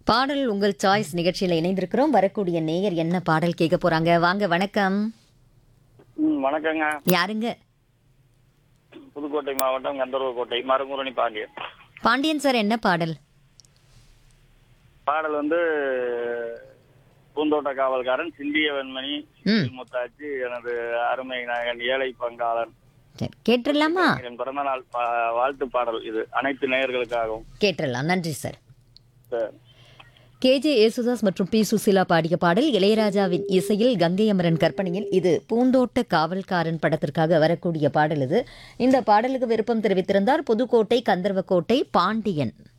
பாடல் உங்கள் சாய்ஸ் நிகழ்ச்சியில் இணைந்திருக்கிறோம் வரக்கூடிய நேயர் என்ன பாடல் கேட்க போறாங்க வாங்க வணக்கம் ம் வணக்கங்க யாருங்க புதுக்கோட்டை மாவட்டம் கந்தர்வக்கோட்டை மருங்குரணி பாண்டியன் பாண்டியன் சார் என்ன பாடல் பாடல் வந்து பூந்தோட்ட காவல்காரன் சிந்திய வெண்மணி ம் முத்தாச்சி எனது அருமை நாயகன் ஏழை பங்காளன் சரி கேட்டுடலாமா என் பிறந்தநாள் பா- வாழ்த்து பாடல் இது அனைத்து நேயர்களுக்காகவும் கேட்டுடலாம் நன்றி சார் சரி. கேஜே யேசுதாஸ் மற்றும் பி சுசீலா பாடிய பாடல் இளையராஜாவின் இசையில் கங்கை அமரன் கற்பனையில் இது பூந்தோட்ட காவல்காரன் படத்திற்காக வரக்கூடிய பாடல் இது இந்த பாடலுக்கு விருப்பம் தெரிவித்திருந்தார் புதுக்கோட்டை கந்தர்வக்கோட்டை பாண்டியன்